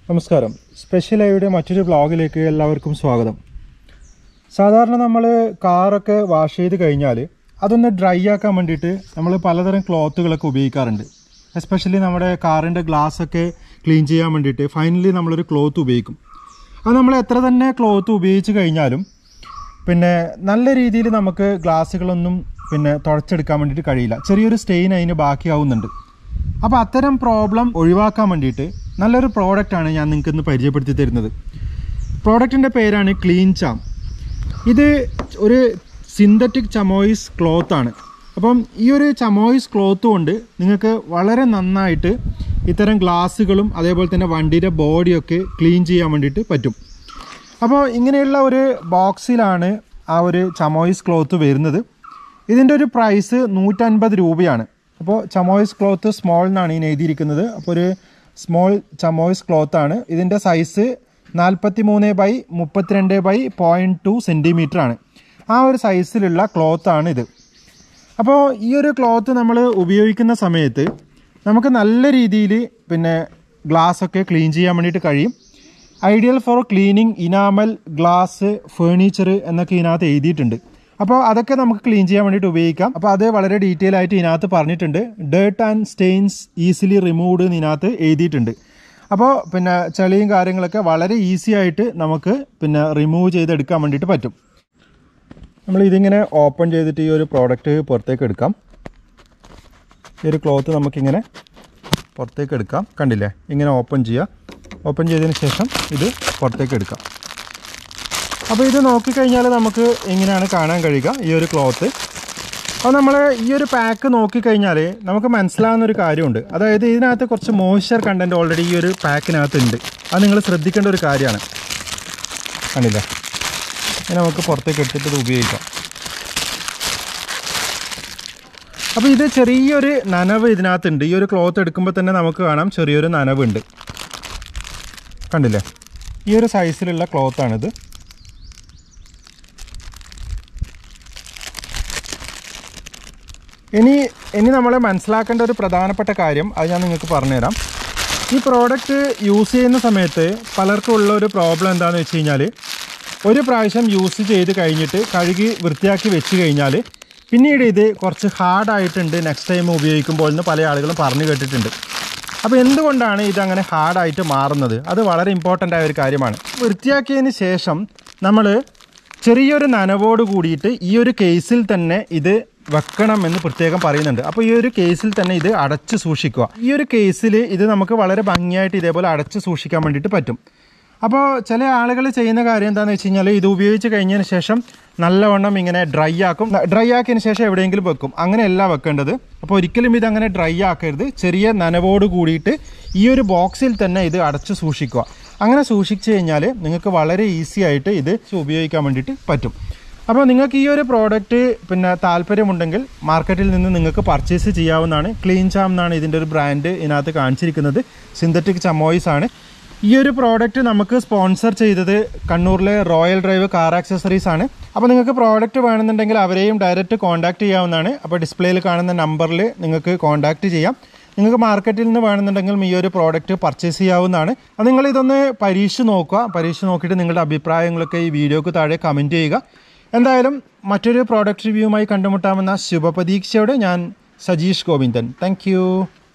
നമസ്കാരം സ്പെഷ്യൽ ഐയുടെ മറ്റൊരു വ്ളോഗിലേക്ക് എല്ലാവർക്കും സ്വാഗതം സാധാരണ നമ്മൾ കാറൊക്കെ വാഷ് ചെയ്ത് കഴിഞ്ഞാൽ അതൊന്ന് ഡ്രൈ ആക്കാൻ വേണ്ടിയിട്ട് നമ്മൾ പലതരം ക്ലോത്തുകളൊക്കെ ഉപയോഗിക്കാറുണ്ട് എസ്പെഷ്യലി നമ്മുടെ കാറിൻ്റെ ഗ്ലാസ് ഒക്കെ ക്ലീൻ ചെയ്യാൻ വേണ്ടിയിട്ട് ഫൈനലി നമ്മളൊരു ക്ലോത്ത് ഉപയോഗിക്കും അത് നമ്മൾ എത്ര തന്നെ ക്ലോത്ത് ഉപയോഗിച്ച് കഴിഞ്ഞാലും പിന്നെ നല്ല രീതിയിൽ നമുക്ക് ഗ്ലാസ്സുകളൊന്നും പിന്നെ തുടച്ചെടുക്കാൻ വേണ്ടിയിട്ട് കഴിയില്ല ചെറിയൊരു സ്റ്റെയിൻ അതിന് ബാക്കിയാവുന്നുണ്ട് അപ്പോൾ അത്തരം പ്രോബ്ലം ഒഴിവാക്കാൻ വേണ്ടിയിട്ട് നല്ലൊരു പ്രോഡക്റ്റാണ് ഞാൻ നിങ്ങൾക്ക് ഇന്ന് പരിചയപ്പെടുത്തി തരുന്നത് പ്രോഡക്റ്റിൻ്റെ പേരാണ് ക്ലീൻ ചാം ഇത് ഒരു സിന്തറ്റിക് ചമോയിസ് ക്ലോത്ത് ആണ് അപ്പം ഈ ഒരു ചമോയിസ് ക്ലോത്ത് കൊണ്ട് നിങ്ങൾക്ക് വളരെ നന്നായിട്ട് ഇത്തരം ഗ്ലാസ്സുകളും അതേപോലെ തന്നെ വണ്ടിയുടെ ബോഡിയൊക്കെ ക്ലീൻ ചെയ്യാൻ വേണ്ടിയിട്ട് പറ്റും അപ്പോൾ ഇങ്ങനെയുള്ള ഒരു ബോക്സിലാണ് ആ ഒരു ചമോയിസ് ക്ലോത്ത് വരുന്നത് ഇതിൻ്റെ ഒരു പ്രൈസ് നൂറ്റൻപത് രൂപയാണ് അപ്പോൾ ചമോയിസ് ക്ലോത്ത് സ്മോൾ എന്നാണ് ഇതിന് എഴുതിയിരിക്കുന്നത് അപ്പോൾ ഒരു സ്മോൾ ചമോയിസ് ക്ലോത്ത് ആണ് ഇതിൻ്റെ സൈസ് നാൽപ്പത്തി മൂന്ന് ബൈ മുപ്പത്തിരണ്ട് ബൈ പോയിൻറ്റ് ടു സെൻറ്റിമീറ്റർ ആണ് ആ ഒരു സൈസിലുള്ള ക്ലോത്താണ് ഇത് അപ്പോൾ ഈ ഒരു ക്ലോത്ത് നമ്മൾ ഉപയോഗിക്കുന്ന സമയത്ത് നമുക്ക് നല്ല രീതിയിൽ പിന്നെ ഗ്ലാസ് ഒക്കെ ക്ലീൻ ചെയ്യാൻ വേണ്ടിയിട്ട് കഴിയും ideal for cleaning enamel glass furniture എന്നൊക്കെ ഇതിനകത്ത് എഴുതിയിട്ടുണ്ട് അപ്പോൾ അതൊക്കെ നമുക്ക് ക്ലീൻ ചെയ്യാൻ വേണ്ടിയിട്ട് ഉപയോഗിക്കാം അപ്പോൾ അത് വളരെ ഡീറ്റെയിൽ ആയിട്ട് ഇതിനകത്ത് പറഞ്ഞിട്ടുണ്ട് dirt and stains easily removed എന്ന് ഇതിനകത്ത് എഴുതിയിട്ടുണ്ട് അപ്പോൾ പിന്നെ ചെളിയും കാര്യങ്ങളൊക്കെ വളരെ ഈസി ആയിട്ട് നമുക്ക് പിന്നെ റിമൂവ് ചെയ്തെടുക്കാൻ വേണ്ടിയിട്ട് പറ്റും നമ്മൾ ഇതിങ്ങനെ ഓപ്പൺ ചെയ്തിട്ട് ഈ ഒരു പ്രോഡക്റ്റ് പുറത്തേക്ക് എടുക്കാം ഈ ഒരു ക്ലോത്ത് നമുക്കിങ്ങനെ പുറത്തേക്ക് എടുക്കാം കണ്ടില്ലേ ഇങ്ങനെ ഓപ്പൺ ചെയ്യുക ഓപ്പൺ ചെയ്തതിന് ശേഷം ഇത് പുറത്തേക്ക് എടുക്കാം അപ്പോൾ ഇത് നോക്കിക്കഴിഞ്ഞാൽ നമുക്ക് എങ്ങനെയാണ് കാണാൻ കഴിയുക ഈ ഒരു ക്ലോത്ത് അപ്പോൾ നമ്മൾ ഈ ഒരു പാക്ക് നോക്കിക്കഴിഞ്ഞാൽ നമുക്ക് മനസ്സിലാവുന്ന ഒരു കാര്യമുണ്ട് അതായത് ഇതിനകത്ത് കുറച്ച് മോയ്സ്ചർ കണ്ടൻറ്റ് ഓൾറെഡി ഈ ഒരു പാക്കിനകത്ത് ഉണ്ട് അത് നിങ്ങൾ ശ്രദ്ധിക്കേണ്ട ഒരു കാര്യമാണ് കണ്ടില്ലേ ഇനി നമുക്ക് പുറത്തേക്ക് എടുത്തിട്ട് ഇത് ഉപയോഗിക്കാം അപ്പോൾ ഇത് ചെറിയൊരു നനവ് ഇതിനകത്തുണ്ട് ഈ ഒരു ക്ലോത്ത് എടുക്കുമ്പോൾ തന്നെ നമുക്ക് കാണാം ചെറിയൊരു നനവുണ്ട് കണ്ടില്ലേ ഈ ഒരു സൈസിലുള്ള ക്ലോത്താണിത് ഇനി ഇനി നമ്മൾ മനസ്സിലാക്കേണ്ട ഒരു പ്രധാനപ്പെട്ട കാര്യം അത് ഞാൻ നിങ്ങൾക്ക് പറഞ്ഞുതരാം ഈ പ്രോഡക്റ്റ് യൂസ് ചെയ്യുന്ന സമയത്ത് പലർക്കും ഉള്ള ഒരു പ്രോബ്ലം എന്താണെന്ന് വെച്ച് കഴിഞ്ഞാൽ ഒരു പ്രാവശ്യം യൂസ് ചെയ്ത് കഴിഞ്ഞിട്ട് കഴുകി വൃത്തിയാക്കി വെച്ച് കഴിഞ്ഞാൽ പിന്നീട് ഇത് കുറച്ച് ഹാർഡായിട്ടുണ്ട് നെക്സ്റ്റ് ടൈം ഉപയോഗിക്കുമ്പോൾ എന്ന് പല ആളുകളും പറഞ്ഞു കേട്ടിട്ടുണ്ട് അപ്പോൾ എന്തുകൊണ്ടാണ് ഇതങ്ങനെ ഹാർഡായിട്ട് മാറുന്നത് അത് വളരെ ഇമ്പോർട്ടൻ്റ് ആയ ഒരു കാര്യമാണ് വൃത്തിയാക്കിയതിന് ശേഷം നമ്മൾ ചെറിയൊരു നനവോട് കൂടിയിട്ട് ഈ ഒരു കേസിൽ തന്നെ ഇത് വെക്കണം എന്ന് പ്രത്യേകം പറയുന്നുണ്ട് അപ്പോൾ ഈ ഒരു കേസിൽ തന്നെ ഇത് അടച്ച് സൂക്ഷിക്കുക ഈ ഒരു കേസിൽ ഇത് നമുക്ക് വളരെ ഭംഗിയായിട്ട് ഇതേപോലെ അടച്ച് സൂക്ഷിക്കാൻ വേണ്ടിയിട്ട് പറ്റും അപ്പോൾ ചില ആളുകൾ ചെയ്യുന്ന കാര്യം എന്താണെന്ന് വെച്ച് കഴിഞ്ഞാൽ ഇത് ഉപയോഗിച്ച് കഴിഞ്ഞതിന് ശേഷം നല്ലവണ്ണം ഇങ്ങനെ ഡ്രൈ ആക്കും ഡ്രൈ ആക്കിയതിന് ശേഷം എവിടെയെങ്കിലും വെക്കും അങ്ങനെയല്ല വെക്കേണ്ടത് അപ്പോൾ ഒരിക്കലും ഇത് അങ്ങനെ ഡ്രൈ ആക്കരുത് ചെറിയ നനവോട് കൂടിയിട്ട് ഈ ഒരു ബോക്സിൽ തന്നെ ഇത് അടച്ച് സൂക്ഷിക്കുക അങ്ങനെ സൂക്ഷിച്ചു കഴിഞ്ഞാൽ നിങ്ങൾക്ക് വളരെ ഈസി ആയിട്ട് ഇത് ഉപയോഗിക്കാൻ വേണ്ടിയിട്ട് പറ്റും അപ്പോൾ നിങ്ങൾക്ക് ഈ ഒരു പ്രോഡക്റ്റ് പിന്നെ താല്പര്യമുണ്ടെങ്കിൽ മാർക്കറ്റിൽ നിന്ന് നിങ്ങൾക്ക് പർച്ചേസ് ചെയ്യാവുന്നതാണ് ക്ലീൻ ചാം എന്നാണ് ഇതിൻ്റെ ഒരു ബ്രാൻഡ് ഇതിനകത്ത് കാണിച്ചിരിക്കുന്നത് സിന്തറ്റിക് ചമോയിസ് ആണ് ഈ ഒരു പ്രോഡക്റ്റ് നമുക്ക് സ്പോൺസർ ചെയ്തത് കണ്ണൂരിലെ റോയൽ ഡ്രൈവ് കാർ ആക്സസറീസ് ആണ് അപ്പോൾ നിങ്ങൾക്ക് പ്രോഡക്റ്റ് വേണമെന്നുണ്ടെങ്കിൽ അവരെയും ഡയറക്റ്റ് കോൺടാക്ട് ചെയ്യാവുന്നതാണ് അപ്പോൾ ഡിസ്പ്ലേയിൽ കാണുന്ന നമ്പറിൽ നിങ്ങൾക്ക് കോൺടാക്ട് ചെയ്യാം നിങ്ങൾക്ക് മാർക്കറ്റിൽ നിന്ന് വേണമെന്നുണ്ടെങ്കിൽ ഈ ഒരു പ്രോഡക്റ്റ് പർച്ചേസ് ചെയ്യാവുന്നതാണ് അത് നിങ്ങൾ ഇതൊന്ന് പരീക്ഷ നോക്കുക പരീക്ഷ നോക്കിയിട്ട് നിങ്ങളുടെ അഭിപ്രായങ്ങളൊക്കെ ഈ വീഡിയോക്ക് താഴെ കമൻറ്റ് ചെയ്യുക എന്തായാലും മറ്റൊരു പ്രോഡക്റ്റ് റിവ്യൂവുമായി കണ്ടുമുട്ടാമെന്ന ശുഭപ്രതീക്ഷയോടെ ഞാൻ സജീഷ് ഗോവിന്ദൻ താങ്ക്